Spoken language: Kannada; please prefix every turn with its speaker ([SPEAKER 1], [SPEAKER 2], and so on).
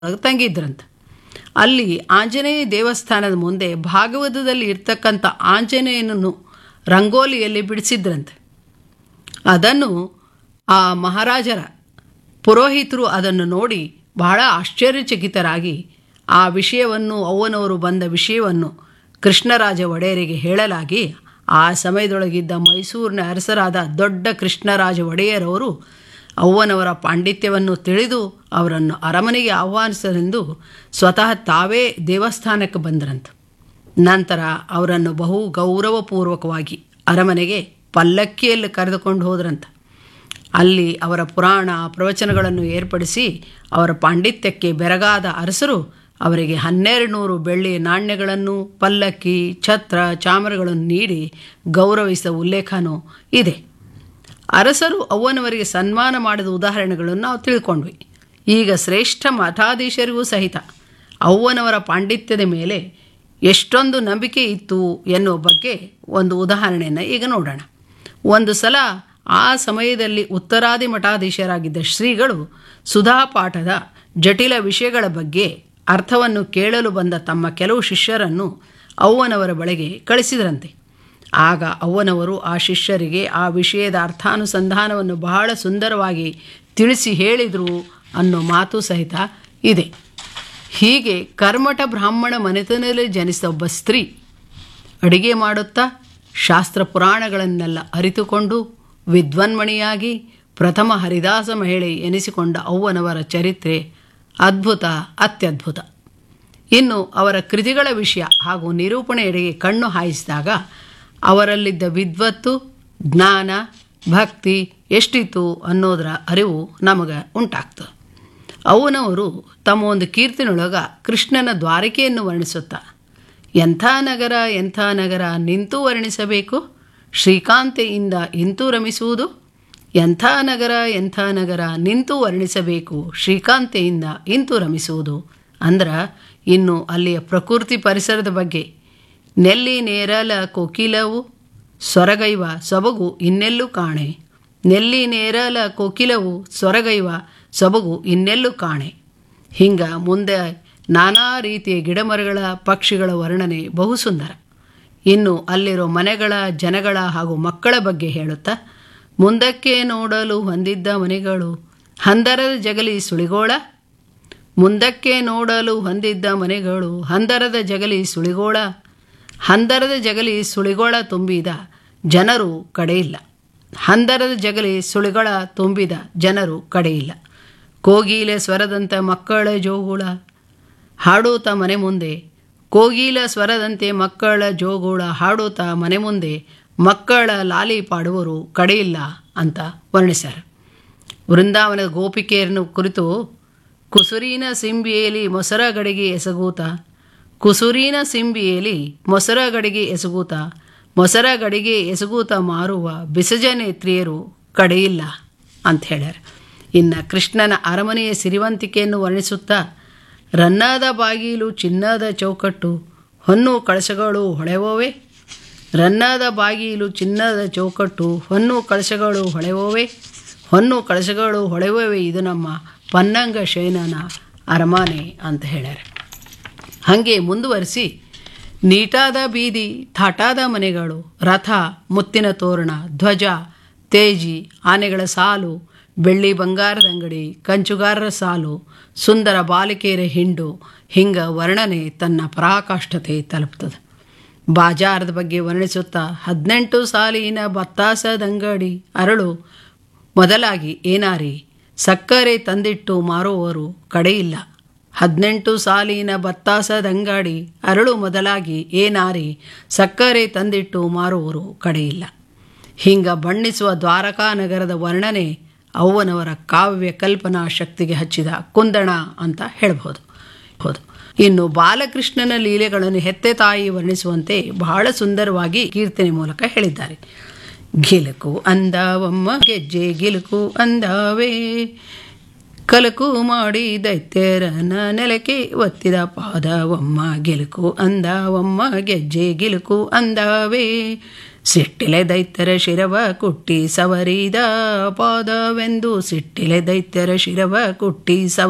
[SPEAKER 1] ತಂಗಿದ್ರಂತೆ ಅಲ್ಲಿ ಆಂಜನೇಯ ದೇವಸ್ಥಾನದ ಮುಂದೆ ಭಾಗವತದಲ್ಲಿ ಇರ್ತಕ್ಕಂಥ ಆಂಜನೇಯನನ್ನು ರಂಗೋಲಿಯಲ್ಲಿ ಬಿಡಿಸಿದ್ರಂತೆ ಅದನ್ನು ಆ ಮಹಾರಾಜರ ಪುರೋಹಿತರು ಅದನ್ನು ನೋಡಿ ಬಹಳ ಆಶ್ಚರ್ಯಚಕಿತರಾಗಿ ಆ ವಿಷಯವನ್ನು ಅವ್ವನವರು ಬಂದ ವಿಷಯವನ್ನು ಕೃಷ್ಣರಾಜ ಒಡೆಯರಿಗೆ ಹೇಳಲಾಗಿ ಆ ಸಮಯದೊಳಗಿದ್ದ ಮೈಸೂರಿನ ಅರಸರಾದ ದೊಡ್ಡ ಕೃಷ್ಣರಾಜ ಒಡೆಯರವರು ಅವ್ವನವರ ಪಾಂಡಿತ್ಯವನ್ನು ತಿಳಿದು ಅವರನ್ನು ಅರಮನೆಗೆ ಆಹ್ವಾನಿಸಲೆಂದು ಸ್ವತಃ ತಾವೇ ದೇವಸ್ಥಾನಕ್ಕೆ ಬಂದರಂತೆ ನಂತರ ಅವರನ್ನು ಬಹು ಗೌರವಪೂರ್ವಕವಾಗಿ ಅರಮನೆಗೆ ಪಲ್ಲಕ್ಕಿಯಲ್ಲಿ ಕರೆದುಕೊಂಡು ಹೋದ್ರಂತೆ ಅಲ್ಲಿ ಅವರ ಪುರಾಣ ಪ್ರವಚನಗಳನ್ನು ಏರ್ಪಡಿಸಿ ಅವರ ಪಾಂಡಿತ್ಯಕ್ಕೆ ಬೆರಗಾದ ಅರಸರು ಅವರಿಗೆ ಹನ್ನೆರಡು ನೂರು ಬೆಳ್ಳಿ ನಾಣ್ಯಗಳನ್ನು ಪಲ್ಲಕ್ಕಿ ಛತ್ರ ಚಾಮರಗಳನ್ನು ನೀಡಿ ಗೌರವಿಸಿದ ಉಲ್ಲೇಖನೂ ಇದೆ ಅರಸರು ಅವ್ವನವರಿಗೆ ಸನ್ಮಾನ ಮಾಡಿದ ಉದಾಹರಣೆಗಳನ್ನು ನಾವು ತಿಳ್ಕೊಂಡ್ವಿ ಈಗ ಶ್ರೇಷ್ಠ ಮಠಾಧೀಶರಿಗೂ ಸಹಿತ ಅವ್ವನವರ ಪಾಂಡಿತ್ಯದ ಮೇಲೆ ಎಷ್ಟೊಂದು ನಂಬಿಕೆ ಇತ್ತು ಎನ್ನುವ ಬಗ್ಗೆ ಒಂದು ಉದಾಹರಣೆಯನ್ನು ಈಗ ನೋಡೋಣ ಒಂದು ಸಲ ಆ ಸಮಯದಲ್ಲಿ ಉತ್ತರಾದಿ ಮಠಾಧೀಶರಾಗಿದ್ದ ಶ್ರೀಗಳು ಸುಧಾಪಾಠದ ಜಟಿಲ ವಿಷಯಗಳ ಬಗ್ಗೆ ಅರ್ಥವನ್ನು ಕೇಳಲು ಬಂದ ತಮ್ಮ ಕೆಲವು ಶಿಷ್ಯರನ್ನು ಅವ್ವನವರ ಬಳಿಗೆ ಕಳಿಸಿದರಂತೆ ಆಗ ಅವ್ವನವರು ಆ ಶಿಷ್ಯರಿಗೆ ಆ ವಿಷಯದ ಅರ್ಥಾನುಸಂಧಾನವನ್ನು ಬಹಳ ಸುಂದರವಾಗಿ ತಿಳಿಸಿ ಹೇಳಿದರು ಅನ್ನೋ ಮಾತು ಸಹಿತ ಇದೆ ಹೀಗೆ ಕರ್ಮಠ ಬ್ರಾಹ್ಮಣ ಮನೆತನದಲ್ಲಿ ಜನಿಸಿದ ಒಬ್ಬ ಸ್ತ್ರೀ ಅಡಿಗೆ ಮಾಡುತ್ತಾ ಶಾಸ್ತ್ರ ಪುರಾಣಗಳನ್ನೆಲ್ಲ ಅರಿತುಕೊಂಡು ವಿದ್ವನ್ಮಣಿಯಾಗಿ ಪ್ರಥಮ ಹರಿದಾಸ ಮಹಿಳೆ ಎನಿಸಿಕೊಂಡ ಅವ್ವನವರ ಚರಿತ್ರೆ ಅದ್ಭುತ ಅತ್ಯದ್ಭುತ ಇನ್ನು ಅವರ ಕೃತಿಗಳ ವಿಷಯ ಹಾಗೂ ನಿರೂಪಣೆಯೆಡೆಗೆ ಕಣ್ಣು ಹಾಯಿಸಿದಾಗ ಅವರಲ್ಲಿದ್ದ ವಿದ್ವತ್ತು ಜ್ಞಾನ ಭಕ್ತಿ ಎಷ್ಟಿತ್ತು ಅನ್ನೋದರ ಅರಿವು ನಮಗೆ ಉಂಟಾಗ್ತದೆ ಅವನವರು ತಮ್ಮ ಒಂದು ಕೀರ್ತಿನೊಳಗ ಕೃಷ್ಣನ ದ್ವಾರಕೆಯನ್ನು ವರ್ಣಿಸುತ್ತಾ ಎಂಥ ನಗರ ಎಂಥ ನಗರ ನಿಂತು ವರ್ಣಿಸಬೇಕು ಶ್ರೀಕಾಂತೆಯಿಂದ ಇಂತು ರಮಿಸುವುದು ಎಂಥ ನಗರ ಎಂಥ ನಗರ ನಿಂತು ವರ್ಣಿಸಬೇಕು ಶ್ರೀಕಾಂತೆಯಿಂದ ಇಂತು ರಮಿಸುವುದು ಅಂದ್ರೆ ಇನ್ನು ಅಲ್ಲಿಯ ಪ್ರಕೃತಿ ಪರಿಸರದ ಬಗ್ಗೆ ನೆಲ್ಲಿ ನೇರಲ ಕೋಕಿಲವು ಸೊರಗೈವ ಸೊಬಗು ಇನ್ನೆಲ್ಲೂ ಕಾಣೆ ನೆಲ್ಲಿ ನೇರಲ ಕೋಕಿಲವು ಸೊರಗೈವ ಸೊಬಗು ಇನ್ನೆಲ್ಲೂ ಕಾಣೆ ಹಿಂಗ ಮುಂದೆ ನಾನಾ ರೀತಿಯ ಗಿಡಮರಗಳ ಪಕ್ಷಿಗಳ ವರ್ಣನೆ ಬಹು ಸುಂದರ ಇನ್ನು ಅಲ್ಲಿರೋ ಮನೆಗಳ ಜನಗಳ ಹಾಗೂ ಮಕ್ಕಳ ಬಗ್ಗೆ ಹೇಳುತ್ತಾ ಮುಂದಕ್ಕೆ ನೋಡಲು ಹೊಂದಿದ್ದ ಮನೆಗಳು ಹಂದರದ ಜಗಲಿ ಸುಳಿಗೋಳ ಮುಂದಕ್ಕೆ ನೋಡಲು ಹೊಂದಿದ್ದ ಮನೆಗಳು ಹಂದರದ ಜಗಲಿ ಸುಳಿಗೋಳ ಹಂದರದ ಜಗಲಿ ಸುಳಿಗೋಳ ತುಂಬಿದ ಜನರು ಕಡೆಯಿಲ್ಲ ಹಂದರದ ಜಗಲಿ ಸುಳಿಗಳ ತುಂಬಿದ ಜನರು ಕಡೆಯಿಲ್ಲ ಕೋಗಿಲೆ ಸ್ವರದಂತೆ ಮಕ್ಕಳ ಜೋಗುಳ ಹಾಡೂತ ಮನೆ ಮುಂದೆ ಕೋಗಿಲ ಸ್ವರದಂತೆ ಮಕ್ಕಳ ಜೋಗುಳ ಹಾಡೂತ ಮನೆ ಮುಂದೆ ಮಕ್ಕಳ ಲಾಲಿ ಪಾಡುವರು ಕಡೆಯಿಲ್ಲ ಅಂತ ವರ್ಣಿಸ್ಯಾರ ವೃಂದಾವನದ ಗೋಪಿಕೆಯರನ್ನು ಕುರಿತು ಕುಸುರಿನ ಸಿಂಬಿಯಲ್ಲಿ ಮೊಸರ ಗಡಿಗೆ ಎಸಗೂತ ಕುಸುರಿನ ಸಿಂಬಿಯಲ್ಲಿ ಮೊಸರ ಗಡಿಗೆ ಎಸಗೂತ ಮೊಸರ ಗಡಿಗೆ ಎಸಗೂತ ಮಾರುವ ಬಿಸಜನೇತ್ರಿಯರು ಕಡೆಯಿಲ್ಲ ಅಂತ ಹೇಳ್ಯಾರ ಇನ್ನು ಕೃಷ್ಣನ ಅರಮನೆಯ ಸಿರಿವಂತಿಕೆಯನ್ನು ವರ್ಣಿಸುತ್ತಾ ರನ್ನಾದ ಬಾಗಿಲು ಚಿನ್ನದ ಚೌಕಟ್ಟು ಹೊನ್ನು ಕಳಶಗಳು ಹೊಳೆವೋವೆ ರನ್ನಾದ ಬಾಗಿಲು ಚಿನ್ನದ ಚೌಕಟ್ಟು ಹೊನ್ನು ಕಳಶಗಳು ಹೊಳೆವೋವೆ ಹೊನ್ನು ಕಳಶಗಳು ಹೊಳೆವೋವೆ ಇದು ನಮ್ಮ ಪನ್ನಂಗ ಶಯನನ ಅರಮನೆ ಅಂತ ಹೇಳ್ಯಾರ ಹಾಗೆ ಮುಂದುವರಿಸಿ ನೀಟಾದ ಬೀದಿ ಥಾಟಾದ ಮನೆಗಳು ರಥ ಮುತ್ತಿನ ತೋರಣ ಧ್ವಜ ತೇಜಿ ಆನೆಗಳ ಸಾಲು ಬೆಳ್ಳಿ ಬಂಗಾರದ ಅಂಗಡಿ ಕಂಚುಗಾರರ ಸಾಲು ಸುಂದರ ಬಾಲಿಕೆಯರ ಹಿಂಡು ಹಿಂಗ ವರ್ಣನೆ ತನ್ನ ಪರಾಕಾಷ್ಠತೆ ತಲುಪ್ತದೆ ಬಾಜಾರದ ಬಗ್ಗೆ ವರ್ಣಿಸುತ್ತಾ ಹದಿನೆಂಟು ಸಾಲಿನ ಬತ್ತಾಸದಂಗಡಿ ಅರಳು ಮೊದಲಾಗಿ ಏನಾರಿ ಸಕ್ಕರೆ ತಂದಿಟ್ಟು ಮಾರುವವರು ಕಡೆಯಿಲ್ಲ ಹದಿನೆಂಟು ಸಾಲಿನ ಬತ್ತಾಸದಂಗಡಿ ಅರಳು ಮೊದಲಾಗಿ ಏನಾರಿ ಸಕ್ಕರೆ ತಂದಿಟ್ಟು ಮಾರುವವರು ಕಡೆಯಿಲ್ಲ ಹಿಂಗ ಬಣ್ಣಿಸುವ ದ್ವಾರಕಾ ನಗರದ ವರ್ಣನೆ ಅವ್ವನವರ ಕಾವ್ಯ ಕಲ್ಪನಾ ಶಕ್ತಿಗೆ ಹಚ್ಚಿದ ಕುಂದಣ ಅಂತ ಹೇಳ್ಬೋದು ಹೌದು ಇನ್ನು ಬಾಲಕೃಷ್ಣನ ಲೀಲೆಗಳನ್ನು ಹೆತ್ತೆ ತಾಯಿ ವರ್ಣಿಸುವಂತೆ ಬಹಳ ಸುಂದರವಾಗಿ ಕೀರ್ತನೆ ಮೂಲಕ ಹೇಳಿದ್ದಾರೆ ಗಿಲುಕು ಅಂದವಮ್ಮ ಗೆಜ್ಜೆ ಗಿಲುಕು ಅಂದವೇ ಕಲಕು ಮಾಡಿ ದೈತ್ಯರನ ನೆಲಕ್ಕೆ ಒತ್ತಿದ ಪಾದವಮ್ಮ ಗಿಲುಕು ಅಂದವಮ್ಮ ಗೆಜ್ಜೆ ಗಿಲುಕು ಅಂದವೇ ಸಿಟ್ಟಿಲೆ ದೈತ್ಯರ ಶಿರವ ಕುಟ್ಟಿ ಸವರಿದ ಪಾದವೆಂದು ಸಿಟ್ಟಿಲೆ ದೈತ್ಯರ ಶಿರವ ಕುಟ್ಟಿ ಸವ